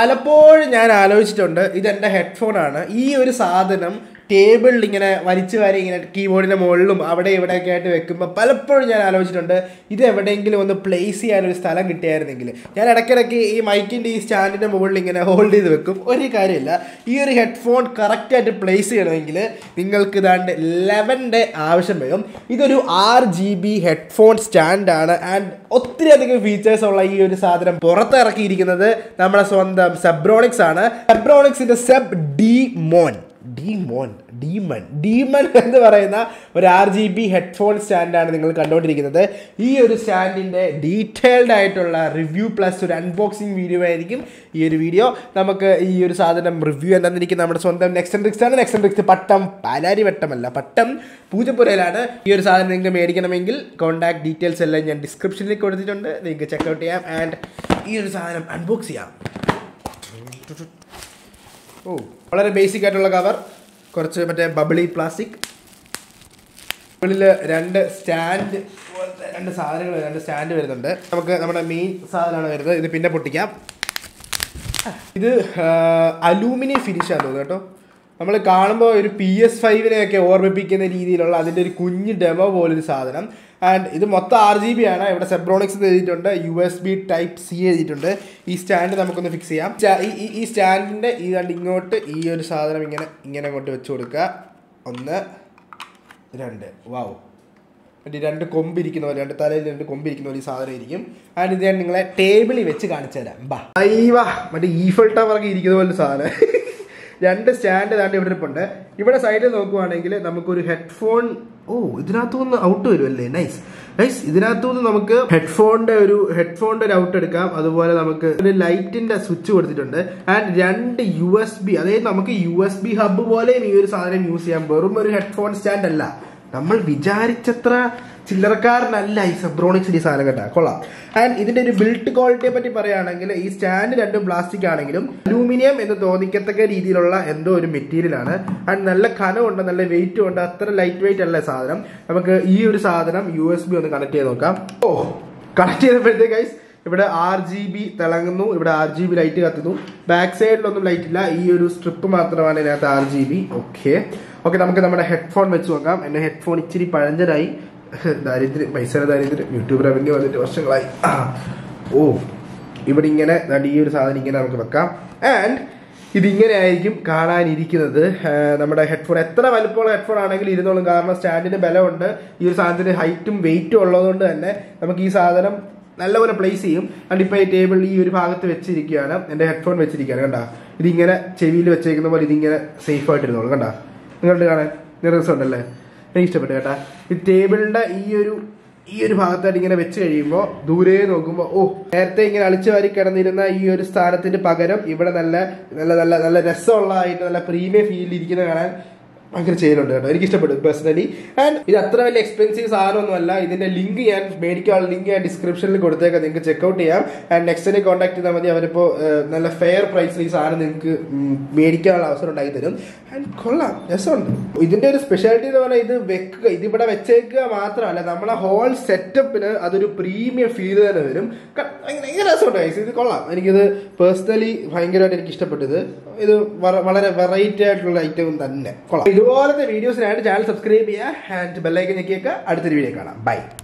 പലപ്പോഴും ഞാൻ ആലോചിച്ചിട്ടുണ്ട് ഇതെൻ്റെ ഹെഡ്ഫോണാണ് ഈ ഒരു സാധനം ടേബിളിൽ ഇങ്ങനെ വലിച്ചു വാരി ഇങ്ങനെ കീബോർഡിൻ്റെ മുകളിലും അവിടെ ഇവിടെയൊക്കെ ആയിട്ട് വെക്കുമ്പോൾ പലപ്പോഴും ഞാൻ ആലോചിച്ചിട്ടുണ്ട് ഇത് എവിടെയെങ്കിലും ഒന്ന് പ്ലേസ് ചെയ്യാനൊരു സ്ഥലം കിട്ടിയായിരുന്നെങ്കിൽ ഞാൻ ഇടയ്ക്കിടയ്ക്ക് ഈ മൈക്കിൻ്റെ ഈ സ്റ്റാൻഡിൻ്റെ മുകളിൽ ഇങ്ങനെ ഹോൾഡ് ചെയ്ത് വെക്കും ഒരു കാര്യമില്ല ഈ ഒരു ഹെഡ്ഫോൺ കറക്റ്റായിട്ട് പ്ലേസ് ചെയ്യണമെങ്കിൽ നിങ്ങൾക്ക് ഇതാണ്ട് ലെവൻ്റെ ആവശ്യം വരും ഇതൊരു ആറ് ജി ബി ഹെഡ്ഫോൺ സ്റ്റാൻഡാണ് ആൻഡ് ഒത്തിരി അധികം ഫീച്ചേഴ്സ് ഉള്ള ഈ ഒരു സാധനം പുറത്തിറക്കിയിരിക്കുന്നത് നമ്മുടെ സ്വന്തം സെബ്രോണിക്സ് ആണ് സെബ്രോണിക്സിന്റെ സെബ് ഡി മോൻ ഡീമോൻ ഡീമൺ ഡീമൺ എന്ന് പറയുന്ന ഒരു ആർ ജി ബി ഹെഡ്ഫോൺ സ്റ്റാൻഡാണ് നിങ്ങൾ കണ്ടുകൊണ്ടിരിക്കുന്നത് ഈ ഒരു സ്റ്റാൻഡിൻ്റെ ഡീറ്റെയിൽഡ് ആയിട്ടുള്ള റിവ്യൂ പ്ലസ് ഒരു അൺബോക്സിങ് വീഡിയോ ആയിരിക്കും ഈ ഒരു വീഡിയോ നമുക്ക് ഈ ഒരു സാധനം റിവ്യൂ എന്താന്നിരിക്കും നമ്മുടെ സ്വന്തം നെക്സ്റ്റ് റിക്സ് ആണ് നെക്സ്റ്റ് റിക്സ് പട്ടം പാലാരി വട്ടമല്ല പട്ടം പൂജപ്പുരയിലാണ് ഈ ഒരു സാധനം നിങ്ങൾക്ക് മേടിക്കണമെങ്കിൽ കോൺടാക്ട് ഡീറ്റെയിൽസ് എല്ലാം ഞാൻ ഡിസ്ക്രിപ്ഷനിൽ കൊടുത്തിട്ടുണ്ട് നിങ്ങൾക്ക് ചെക്കൗട്ട് ചെയ്യാം ആൻഡ് ഈ ഒരു സാധനം അൺബോക്സ് ചെയ്യാം ഓ വളരെ ബേസിക് ആയിട്ടുള്ള കവർ കുറച്ച് മറ്റേ ബബിളി പ്ലാസ്റ്റിക് മുകളിൽ രണ്ട് സ്റ്റാൻഡ് പോലത്തെ രണ്ട് സാധനങ്ങൾ രണ്ട് സ്റ്റാൻഡ് വരുന്നുണ്ട് നമുക്ക് നമ്മുടെ മെയിൻ സാധനമാണ് വരുന്നത് ഇത് പിന്നെ പൊട്ടിക്കാം ഇത് അലൂമിനിയം ഫിനിഷാണ് തോന്നുന്നു കേട്ടോ നമ്മൾ കാണുമ്പോൾ ഒരു പി എസ് ഫൈവിനെയൊക്കെ ഓർമ്മിപ്പിക്കുന്ന രീതിയിലുള്ള അതിൻ്റെ ഒരു കുഞ്ഞ് ഡെമോ പോലൊരു സാധനം ആൻഡ് ഇത് മൊത്തം ആറ് ജി ബി ആണ് ഇവിടെ സെബ്രോണിക്സ് എഴുതിയിട്ടുണ്ട് U S B type C എഴുതിയിട്ടുണ്ട് ഈ സ്റ്റാൻഡ് നമുക്കൊന്ന് ഫിക്സ് ചെയ്യാം സ്റ്റാ- ഈ- ഈ- ഈ സ്റ്റാൻഡിൻ്റെ ഈ രണ്ട് ഇങ്ങോട്ട് ഈ ഒരു സാധനം ഇങ്ങനെ ഇങ്ങനെ അങ്ങോട്ട് വെച്ച് കൊടുക്കുക ഒന്ന് രണ്ട് വാവ് മറ്റേ രണ്ട് കൊമ്പിരിക്കുന്ന പോലെ രണ്ട് തലയിൽ രണ്ട് കൊമ്പിരിക്കുന്ന പോലെ ഈ സാധനം ഇരിക്കും ആൻഡ് ഇത് ഞാൻ നിങ്ങളെ ടേബിളിൽ വെച്ച് കാണിച്ചു തരാം ബാ അയ്യവാ മറ്റേ ഈഫൽ ടവറൊക്കെ ഇരിക്കുന്ന പോലെ സാധനം രണ്ട് സ്റ്റാൻഡ് താണ്ട് ഇവിടെ ഇരിപ്പുണ്ട് ഇവിടെ സൈഡിൽ നോക്കുവാണെങ്കിൽ നമുക്കൊരു ഹെഡ്ഫോൺ ഓ ഇതിനകത്തുനിന്ന് ഔട്ട് വരുമല്ലേ നൈസ് നൈസ് ഇതിനകത്തുനിന്ന് നമുക്ക് ഹെഡ്ഫോണിന്റെ ഒരു ഹെഡ്ഫോണിന്റെ ഒരു ഔട്ട് എടുക്കാം അതുപോലെ നമുക്ക് ഒരു ലൈറ്റിന്റെ സ്വിച്ച് കൊടുത്തിട്ടുണ്ട് ആൻഡ് രണ്ട് യു എസ് ബി അതായത് നമുക്ക് യു എസ് ബി ഹബ്ബ് പോലെയും ഈ ഒരു സാധനം യൂസ് ചെയ്യാം വെറും ഒരു ഹെഡ്ഫോൺ സ്റ്റാൻഡ് അല്ല നമ്മൾ വിചാരിച്ചത്ര ചില്ലറക്കാരനല്ല ഈ സെബ്രോണിക്സിന്റെ ഈ സാധനം കേട്ടാ കൊള്ളാം ആൻഡ് ഇതിന്റെ ഒരു ബിൽറ്റ് ക്വാളിറ്റിയെ പറ്റി പറയുകയാണെങ്കിൽ ഈ സ്റ്റാൻഡ് രണ്ടും പ്ലാസ്റ്റിക് ആണെങ്കിലും അലൂമിനിയം എന്ന് തോന്നിക്കത്തക്ക രീതിയിലുള്ള എന്തോ ഒരു മെറ്റീരിയൽ ആണ് ആൻഡ് നല്ല കനമുണ്ട് നല്ല വെയിറ്റും ഉണ്ട് അത്ര ലൈറ്റ് വെയിറ്റ് അല്ല സാധനം നമുക്ക് ഈ ഒരു സാധനം യു എസ് ബി ഒന്ന് കണക്ട് ചെയ്ത് നോക്കാം ഓ കണക്ട് ചെയ്തപ്പോഴത്തേക്ക് ഗൈസ് ഇവിടെ ആർ ജി ബി തിളങ്ങുന്നു ഇവിടെ ആർ ജി ബി ലൈറ്റ് കത്തുന്നു ബാക്ക് സൈഡിലൊന്നും ലൈറ്റ് ഇല്ല ഈ ഒരു സ്ട്രിപ്പ് മാത്രമാണ് ഇതിനകത്ത് R G B okay okay നമുക്ക് നമ്മുടെ ഹെഡ്ഫോൺ വെച്ച് നോക്കാം എൻ്റെ ഹെഡ്ഫോൺ ഇച്ചിരി പഴഞ്ചനായി ദാരിദ്ര്യം പൈസയുടെ ദാരിദ്ര്യം യൂട്യൂബ് റവന്യൂ വന്നിട്ട് വർഷങ്ങളായി ആ. ഓ ഇവിടെ ഇങ്ങനെ ദാണ്ട് ഈ ഒരു സാധനം ഇങ്ങനെ നമുക്ക് വെക്കാം ആൻഡ് ഇതിങ്ങനെ ആയിരിക്കും കാണാനിരിക്കുന്നത് ആ, നമ്മുടെ ഹെഡ്ഫോൺ എത്ര വലുപ്പമുള്ള ഹെഡ്ഫോൺ ആണെങ്കിലും ഇരുന്നോളും കാരണം സ്റ്റാൻഡിന് ബലമുണ്ട് ഈ ഒരു സാധനത്തിന് ഹൈറ്റും വെയിറ്റും ഉള്ളതുകൊണ്ട് തന്നെ നമുക്ക് ഈ സാധനം നല്ലപോലെ പ്ലേസ് ചെയ്യും ആൻഡ് ഇപ്പോൾ ഈ ടേബിളിൽ ഈ ഒരു ഭാഗത്ത് വെച്ചിരിക്കുകയാണ് എൻ്റെ ഹെഡ്ഫോൺ വെച്ചിരിക്കുകയാണ് കണ്ടാ ഇതിങ്ങനെ ചെവിയിൽ വെച്ചേക്കുന്ന പോലെ ഇതിങ്ങനെ സേഫ് ആയിട്ടിരുന്നോളൂ കണ്ടാ നിങ്ങളുടെ കാണാൻ ഉണ്ടല്ലേ എനിക്ക് ഇഷ്ടപ്പെട്ടു കേട്ടാ ഈ ടേബിളിന്റെ ഈ ഒരു ഈ ഒരു ഭാഗത്തായിട്ട് ഇങ്ങനെ വെച്ച് കഴിയുമ്പോൾ ദൂരെ നോക്കുമ്പോൾ ഓ നേരത്തെ ഇങ്ങനെ അളിച്ചു വാരി കിടന്നിരുന്ന ഈ ഒരു സ്ഥാനത്തിന് പകരം ഇവിടെ നല്ല നല്ല നല്ല നല്ല രസമുള്ളതായിട്ട് നല്ല പ്രീമിയം ഫീലിൽ ഇരിക്കുന്ന കാണാൻ ഭയങ്കര ചെയ്യലുണ്ട് കേട്ടോ എനിക്ക് ഇഷ്ടപ്പെട്ടു പേഴ്സണലി ആൻഡ് ഇത് അത്ര വലിയ എക്സ്പെൻസീവ് സാധനമൊന്നുമല്ല ഇതിന്റെ ലിങ്ക് ഞാൻ മേടിക്കാനുള്ള ലിങ്ക് ഞാൻ ഡിസ്ക്രിപ്ഷനിൽ കൊടുത്തേക്കാം നിങ്ങൾക്ക് ചെക്ക്ഔട്ട് ചെയ്യാം ആൻഡ് നെക്സ്റ്റിനെ കോൺടാക്ട് ചെയ്താൽ മതി അവരിപ്പോൾ നല്ല ഫെയർ പ്രൈസിൽ ഈ സാധനം നിങ്ങൾക്ക് ഉം, മേടിക്കാനുള്ള അവസരം ഉണ്ടാക്കി തരും ആൻഡ് കൊള്ളാം രസമുണ്ട് ഇതിന്റെ ഒരു സ്പെഷ്യാലിറ്റി എന്ന് പറഞ്ഞാൽ ഇത് വെക്കുക ഇതിവിടെ വെച്ചേക്കുക മാത്രമല്ല നമ്മളെ ഹോൾ സെറ്റപ്പിന് അതൊരു പ്രീമിയം ഫീൽ തന്നെ വരും ക- ഭയങ്കര ഭയങ്കര രസമുണ്ട് guys. ഇത് കൊള്ളാം എനിക്കിത് പേഴ്സണലി ഭയങ്കരമായിട്ട് എനിക്ക് ഇഷ്ടപ്പെട്ടത് ഇത് വറ- വളരെ വെറൈറ്റി ആയിട്ടുള്ള ഐറ്റം തന്നെ കൊള്ളാം ഇതുപോലത്തെ വീഡിയോസിനായിട്ട് ചാനൽ സബ്സ്ക്രൈബ് ചെയ്യുക ആൻഡ് ബെല്ലൈക്കൻ ഞെക്കിയൊക്കെ അടുത്തൊരു വീഡിയോ കാണാം ബൈ